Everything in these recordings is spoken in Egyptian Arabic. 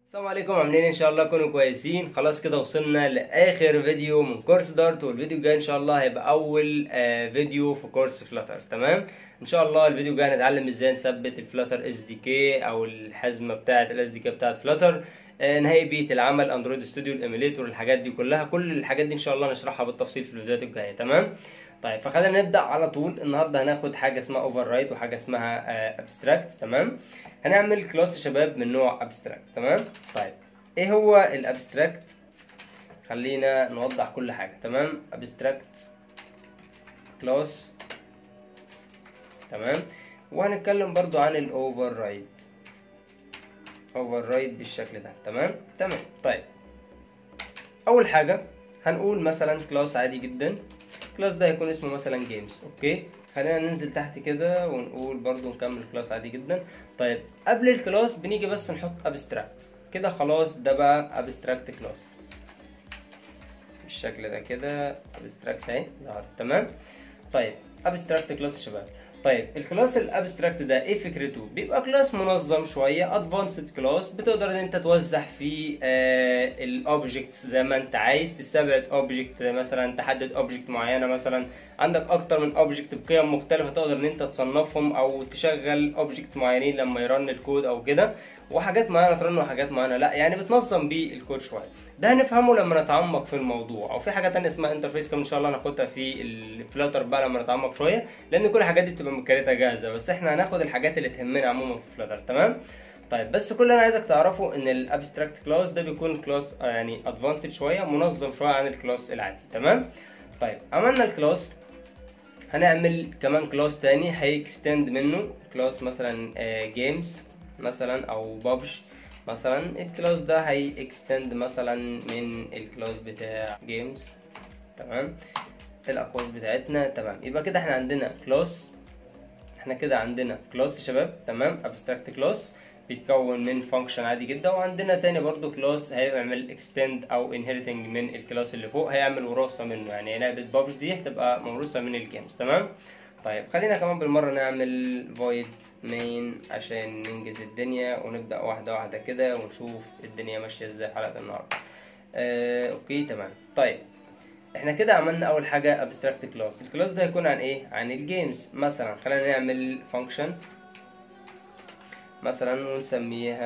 السلام عليكم عاملين ان شاء الله تكونوا كويسين خلاص كده وصلنا لاخر فيديو من كورس دارت والفيديو الجاي ان شاء الله هيبقى اول آه فيديو في كورس فلاتر تمام ان شاء الله الفيديو الجاي هنتعلم ازاي نثبت الفلاتر اس دي كي او الحزمه بتاعه الاس دي كي بتاعه فلاتر آه نهائي بيئه العمل اندرويد ستوديو الايميليتور الحاجات دي كلها كل الحاجات دي ان شاء الله نشرحها بالتفصيل في الفيديوهات الجايه تمام طيب فخلينا نبدا على طول النهارده هناخد حاجه اسمها اوفر رايت وحاجه اسمها ابستراكت تمام هنعمل كلاس شباب من نوع ابستراكت تمام طيب ايه هو الابستراكت خلينا نوضح كل حاجه تمام ابستراكت كلاس تمام وهنتكلم برضو عن الاوفر رايد اوفر رايد بالشكل ده تمام تمام طيب اول حاجه هنقول مثلا كلاس عادي جدا الكلاس ده هيكون اسمه مثلا جيمز اوكي خلينا ننزل تحت كده ونقول برضو نكمل كلاس عادي جدا طيب قبل الكلاس بنيجي بس نحط ابستراكت كده خلاص ده بقى ابستراكت كلاس بالشكل ده كده ابستراكت اهي ظهرت تمام طيب ابستراكت كلاس شباب طيب الكلاس الابستراكت ده ايه فكرته بيبقى كلاس منظم شويه ادفانسد كلاس بتقدر ان انت توزع فيه آه الاوبجكتس زي ما انت عايز تستبعد اوبجكت مثلا تحدد اوبجكت معينه مثلا عندك اكتر من اوبجكت بقيم مختلفه تقدر ان انت تصنفهم او تشغل اوبجكتس معينين لما يرن الكود او كده وحاجات معينه ترن وحاجات معينه لا يعني بتنظم بيه الكود شويه ده هنفهمه لما نتعمق في الموضوع او في حاجه تانية اسمها انترفيس كمان ان شاء الله هناخدها في الفلاتر بقى لما نتعمق شويه لان كل الحاجات دي بتبقى مكريتها جاهزه بس احنا هناخد الحاجات اللي تهمنا عموما في فلاتر تمام طيب بس كل اللي انا عايزك تعرفه ان الابستراكت كلاس ده بيكون كلاس يعني ادفانسد شويه منظم شويه عن الكلاس العادي تمام طيب عملنا الكلاس هنعمل كمان كلاس تاني هيكستند منه كلاس مثلا جيمز مثلا او بابج مثلا الكلاس ده هي اكستند مثلا من الكلاس بتاع جيمز تمام الاقواس بتاعتنا تمام يبقى كده احنا عندنا كلاس احنا كده عندنا كلاس يا شباب تمام ابستراكت كلاس بيتكون من فانكشن عادي جدا وعندنا تاني برضو كلاس هيعمل اكستند او انهيرتنج من الكلاس اللي فوق هيعمل وراثه منه يعني لعبه بابج دي هتبقى موروثه من الجيمز تمام طيب خلينا كمان بالمرة نعمل void main عشان ننجز الدنيا ونبدأ واحدة واحدة كده ونشوف الدنيا ماشية ازاي حلقة النهاردة آه، اوكي تمام طيب احنا كده عملنا اول حاجة abstract class الكلاس ده هيكون عن ايه عن الجيمز مثلا خلينا نعمل function مثلا ونسميها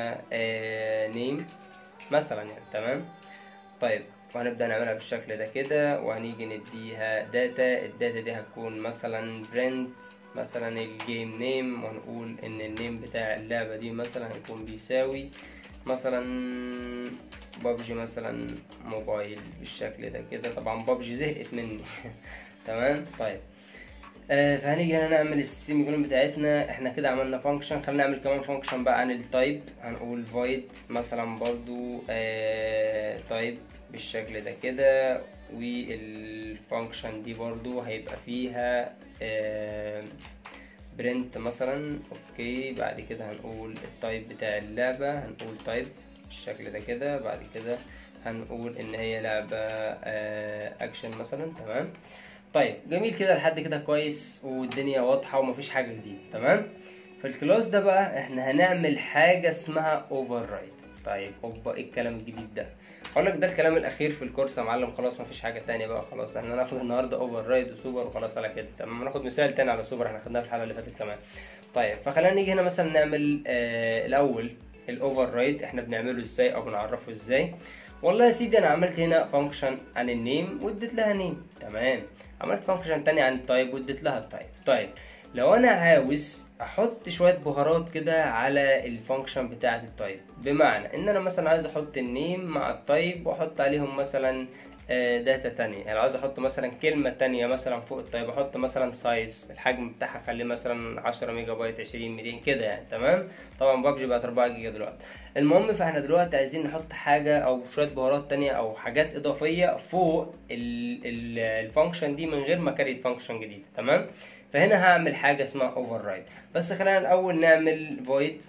آه name مثلا يعني تمام طيب وهنبدأ نعملها بالشكل ده كده وهنيجي نديها داتا الداتا دي هتكون مثلا print مثلا الجيم نيم وهنقول ان النيم بتاع اللعبة دي مثلا هيكون بيساوي مثلا بابجي مثلا موبايل بالشكل ده كده طبعا بابجي زهقت مني تمام طيب آه فهنيجي هنا نعمل السيمي كولون بتاعتنا احنا كده عملنا فانكشن خلينا نعمل كمان فانكشن بقى عن التايب هنقول void مثلا برضو آه تايب بالشكل ده كده والفانكشن دي برضو هيبقى فيها آه برنت مثلا اوكي بعد كده هنقول التايب بتاع اللعبة هنقول تايب بالشكل ده كده بعد كده هنقول ان هي لعبة آه اكشن مثلا تمام طيب جميل كده لحد كده كويس والدنيا واضحة ومفيش حاجة جديدة تمام في الكلاس ده بقى احنا هنعمل حاجة اسمها اوفر رايد طيب اوبا ايه الكلام الجديد ده اقول لك ده الكلام الاخير في الكورس يا معلم خلاص مفيش حاجه تانية بقى خلاص احنا هناخد النهارده اوفر رايد وسوبر وخلاص على كده تمام ناخد مثال تاني على سوبر احنا خدناه في الحلقه اللي فاتت كمان طيب فخلينا نيجي هنا مثلا نعمل آه الاول الاوفر رايد احنا بنعمله ازاي او بنعرفه ازاي والله يا سيدي انا عملت هنا فانكشن عن النيم واديت لها نيم تمام عملت فانكشن تاني عن التايب واديت لها التايب طيب لو انا عاوز احط شويه بهارات كده على الفانكشن بتاعه التايب بمعنى ان انا مثلا عايز احط النيم مع التايب واحط عليهم مثلا داتا تانية يعني عاوز احط مثلا كلمة تانية مثلا فوق التايب احط مثلا سايز الحجم بتاعها خليه مثلا 10 ميجا بايت 20 200 كده يعني تمام طبعا بابجي بقت 4 جيجا دلوقتي المهم فاحنا دلوقتي عايزين نحط حاجة او شوية بهارات تانية او حاجات اضافية فوق الفانكشن دي من غير ما كريت فانكشن جديدة تمام فهنا هعمل حاجه اسمها اوفر رايد بس خلينا الاول نعمل void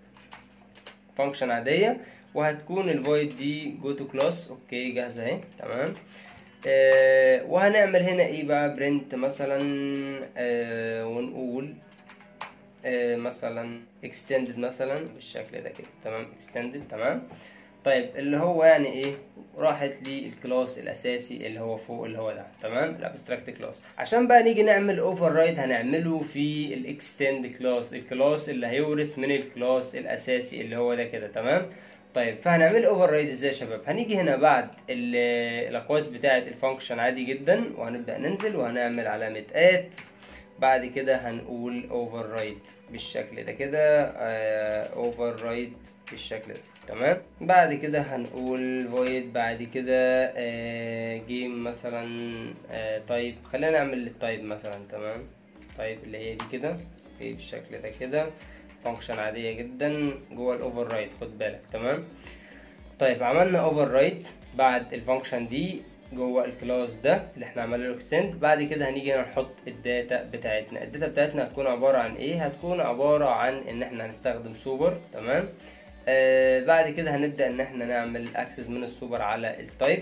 فانكشن عاديه وهتكون الفويد دي جو تو كلاس اوكي جاهزه اهي تمام آه وهنعمل هنا ايه بقى برنت مثلا آه ونقول آه مثلا extended مثلا بالشكل ده كده تمام extended تمام طيب اللي هو يعني ايه راحت للكلاس الاساسي اللي هو فوق اللي هو ده تمام الابستراكت كلاس عشان بقى نيجي نعمل اوفر رايد هنعمله في الاكستند كلاس الكلاس اللي هيورث من الكلاس الاساسي اللي هو ده كده تمام طيب فهنعمل اوفر رايد ازاي يا شباب هنيجي هنا بعد ال- الاقواس بتاعه الفانكشن عادي جدا وهنبدا ننزل وهنعمل علامه ات بعد كده هنقول اوفر رايد بالشكل ده كده اوفر رايد بالشكل ده تمام بعد كده هنقول void بعد كده جيم مثلا تايب خلينا نعمل التايب مثلا تمام تايب اللي هي دي كده اوكي بالشكل ده كده فانكشن عادية جدا جوه الاوفر رايد خد بالك تمام طيب عملنا اوفر رايد بعد الفانكشن دي جوه الكلاس ده اللي احنا عملنا له اكستند بعد كده هنيجي هنا نحط الداتا بتاعتنا الداتا بتاعتنا هتكون عبارة عن ايه هتكون عبارة عن ان احنا هنستخدم سوبر تمام آه بعد كده هنبدأ ان احنا نعمل اكسس من السوبر على التايب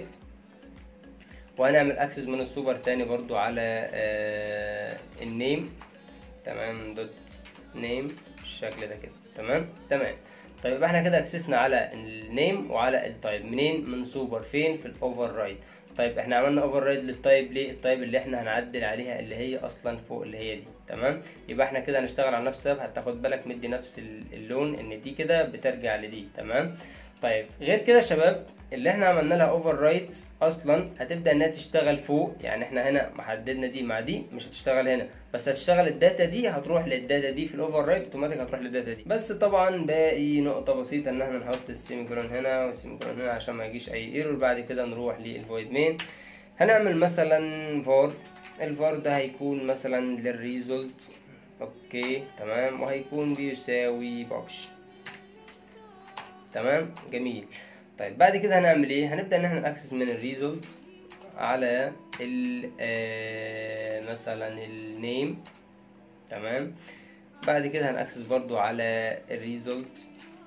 وهنعمل اكسس من السوبر تاني برضو على آه النيم تمام دوت نيم بالشكل ده كده تمام تمام طيب يبقى احنا كده اكسسنا على النيم وعلى التايب منين من سوبر فين في الاوفر رايد طيب احنا عملنا اوفر رايد للتايب ليه التايب اللي احنا هنعدل عليها اللي هي اصلا فوق اللي هي دي تمام يبقى احنا كده هنشتغل على نفس التايب هتاخد بالك مدي نفس اللون ان دي كده بترجع لدي تمام طيب غير كده يا شباب اللي احنا عملنا لها اوفر رايت اصلا هتبدا انها تشتغل فوق يعني احنا هنا محددنا دي مع دي مش هتشتغل هنا بس هتشتغل الداتا دي هتروح للداتا دي في الاوفر رايت اوتوماتيك هتروح للداتا دي بس طبعا باقي نقطه بسيطه ان احنا نحط السيميكولون هنا والسيميكولون هنا عشان ما يجيش اي ايرور بعد كده نروح للفويد مين هنعمل مثلا فار الفار ده هيكون مثلا للريزولت اوكي تمام وهيكون بيساوي بوكش تمام جميل طيب بعد كده هنعمل ايه هنبدا ان احنا ناكسس من الريزولت على ال آه مثلا النيم تمام بعد كده هنأكسس برضو على الريزولت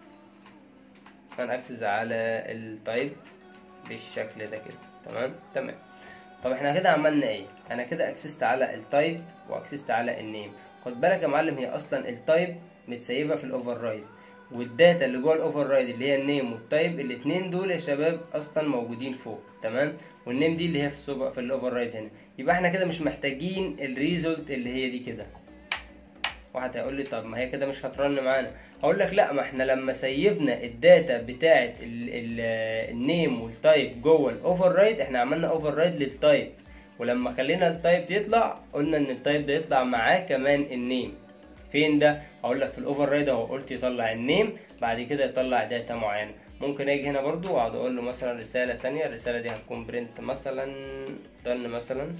هنأكسس على التايب بالشكل ده كده تمام تمام طب احنا كده عملنا ايه انا كده اكسست على التايب واكسست على النيم خد بالك يا معلم هي اصلا التايب متسيبه في الاوفر رايد والداتا اللي جوه الاوفر رايد اللي هي النيم والتايب الاثنين دول يا شباب اصلا موجودين فوق تمام والنيم دي اللي هي في السوبر في الاوفر رايد هنا يبقى احنا كده مش محتاجين الريزولت اللي هي دي كده واحد هيقول لي طب ما هي كده مش هترن معانا هقول لك لا ما احنا لما سيفنا الداتا بتاعه النيم والتايب جوه الاوفر رايد احنا عملنا اوفر رايد للتايب ولما خلينا التايب يطلع قلنا ان التايب ده يطلع معاه كمان النيم فين ده هقول لك في الاوفر رايد اهو قلت يطلع النيم بعد كده يطلع داتا معينه ممكن اجي هنا برضو واقعد اقول له مثلا رساله تانية الرساله دي هتكون برنت مثلا دن مثلا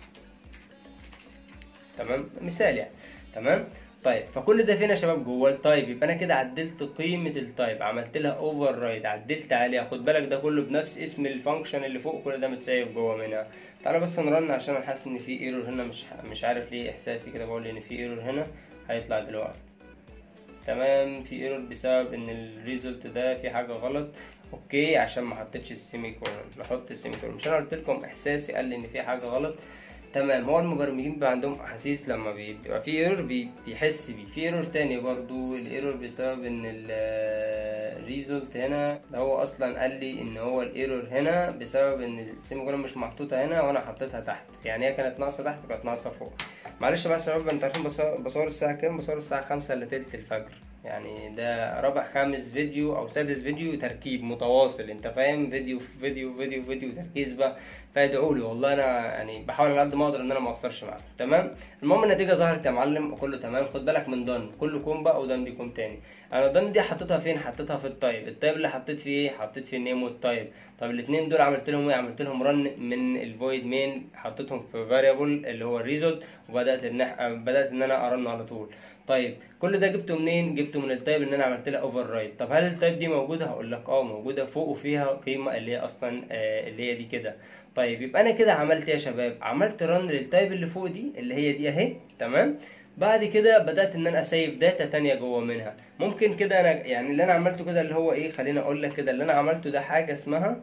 تمام مثال يعني تمام طيب فكل ده فين يا شباب جوه التايب يبقى انا كده عدلت قيمه التايب عملت لها اوفر رايد عدلت عليها خد بالك ده كله بنفس اسم الفانكشن اللي فوق كل ده متسايب جوه منها تعالى بس نرن عشان انا حاسس ان في ايرور هنا مش مش عارف ليه احساسي كده بقول ان في ايرور هنا هيطلع دلوقتي تمام في ايرور بسبب ان الريزلت ده في حاجه غلط اوكي عشان ما حطيتش السيمي كولون نحط السيمي كولون مش انا قلت لكم احساسي قال لي ان في حاجه غلط تمام هو المبرمجين بيبقى عندهم احاسيس لما بيبقى في ايرور بي بيحس بيه في ايرور تاني برضو الايرور بسبب ان الريزولت هنا هو اصلا قال لي ان هو الايرور هنا بسبب ان السيمي كولون مش محطوطه هنا وانا حطيتها تحت يعني هي كانت ناقصه تحت وكانت ناقصه فوق معلش بقى يا شباب انتوا عارفين بصور الساعه كام بصور الساعه خمسة الا تلت الفجر يعني ده رابع خامس فيديو او سادس فيديو تركيب متواصل انت فاهم فيديو في فيديو فيديو فيديو تركيز بقى فادعوا لي والله انا يعني بحاول على قد ما اقدر ان انا ما اقصرش معاك تمام المهم النتيجه ظهرت يا معلم وكله تمام خد بالك من دن كله كوم بقى ودن دي كوم تاني انا دن دي حطيتها فين حطيتها في التايب التايب اللي حطيت فيه ايه حطيت فيه النيم والتايب طب الاثنين دول عملت لهم ايه عملت لهم رن من الفويد مين حطيتهم في فاريبل اللي هو الريزولت وبدات ان بدات ان انا ارن على طول طيب كل ده جبته منين جبته من التايب ان انا عملت لها اوفر رايد طب هل التايب دي موجوده هقول لك اه موجوده فوق وفيها قيمه اللي هي اصلا آه اللي هي دي كده طيب يبقى انا كده عملت ايه يا شباب عملت رن للتايب اللي فوق دي اللي هي دي اهي تمام بعد كده بدات ان انا اسيف داتا تانية جوه منها ممكن كده انا يعني اللي انا عملته كده اللي هو ايه خليني اقول لك كده اللي انا عملته ده حاجه اسمها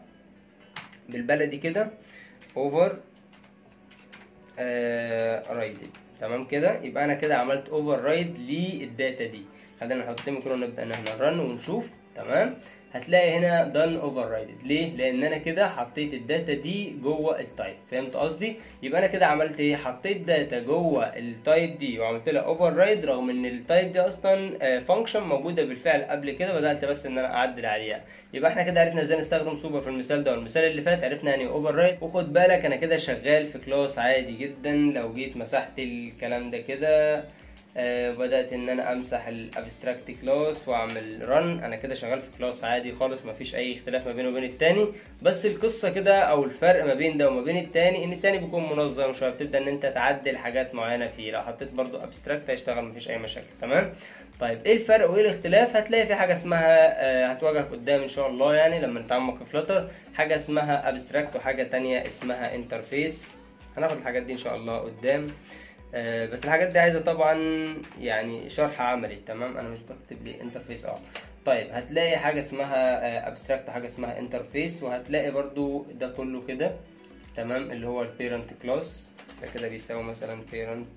بالبلدي كده اوفر آه رايدد تمام كده يبقى انا كده عملت اوفر رايد للداتا دي خلينا نحط سيميكولون ونبدا ان احنا نرن ونشوف تمام هتلاقي هنا done overrided ليه؟ لأن أنا كده حطيت الداتا دي جوه التايب فهمت قصدي؟ يبقى أنا كده عملت إيه؟ حطيت داتا جوه التايب دي وعملت لها override رغم إن التايب دي أصلا فانكشن موجودة بالفعل قبل كده بدأت بس إن أنا أعدل عليها يبقى إحنا كده عرفنا إزاي نستخدم سوبر في المثال ده والمثال اللي فات عرفنا يعني override وخد بالك أنا كده شغال في كلاس عادي جدا لو جيت مسحت الكلام ده كده آه بدات ان انا امسح الابستراكت كلاس واعمل رن انا كده شغال في كلاس عادي خالص مفيش اي اختلاف ما بينه وبين التاني بس القصه كده او الفرق ما بين ده وما بين التاني ان التاني بيكون منظم شويه بتبدا ان انت تعدل حاجات معينه فيه لو حطيت برضو ابستراكت هيشتغل مفيش اي مشاكل تمام طيب ايه الفرق وايه الاختلاف هتلاقي في حاجه اسمها آه هتواجهك قدام ان شاء الله يعني لما نتعمق في فلتر حاجه اسمها ابستراكت وحاجه تانية اسمها انترفيس هناخد الحاجات دي ان شاء الله قدام آه بس الحاجات دي عايزه طبعا يعني شرح عملي تمام انا مش بكتب لي انترفيس اه طيب هتلاقي حاجه اسمها ابستراكت وحاجه اسمها انترفيس وهتلاقي برضو ده كله كده تمام اللي هو البيرنت كلاس ده كده بيساوي مثلا بيرنت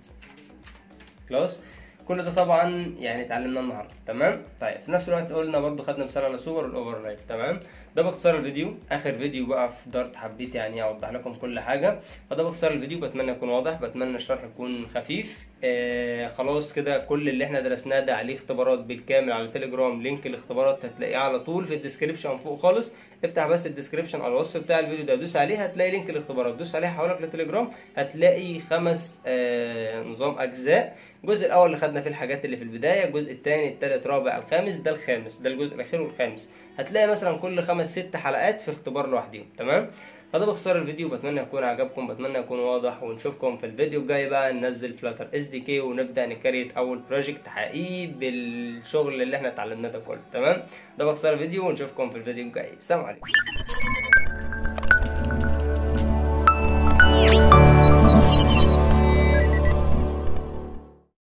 كلاس كل ده طبعا يعني اتعلمناه النهارده تمام طيب في نفس الوقت قلنا برضو خدنا مثال على سوبر الاوفر رايت تمام ده باختصار الفيديو اخر فيديو بقى في دارت حبيت يعني اوضح لكم كل حاجه فده باختصار الفيديو بتمنى يكون واضح بتمنى الشرح يكون خفيف آه خلاص كده كل اللي احنا درسناه ده عليه اختبارات بالكامل على تليجرام لينك الاختبارات هتلاقيه على طول في الديسكريبشن فوق خالص افتح بس الديسكريبشن على الوصف بتاع الفيديو ده دوس عليه هتلاقي لينك الاختبارات دوس عليه هحولك للتليجرام هتلاقي خمس آه نظام اجزاء الجزء الاول اللي خدنا فيه الحاجات اللي في البدايه الجزء الثاني الثالث الرابع الخامس ده الخامس ده الجزء الاخير والخامس هتلاقي مثلا كل خمس ست حلقات في اختبار لوحدهم تمام فده باختصار الفيديو بتمنى يكون عجبكم بتمنى يكون واضح ونشوفكم في الفيديو الجاي بقى ننزل فلاتر اس دي كي ونبدا نكريت اول بروجكت حقيقي بالشغل اللي احنا اتعلمناه ده كله تمام ده باختصار الفيديو ونشوفكم في الفيديو الجاي سلام عليكم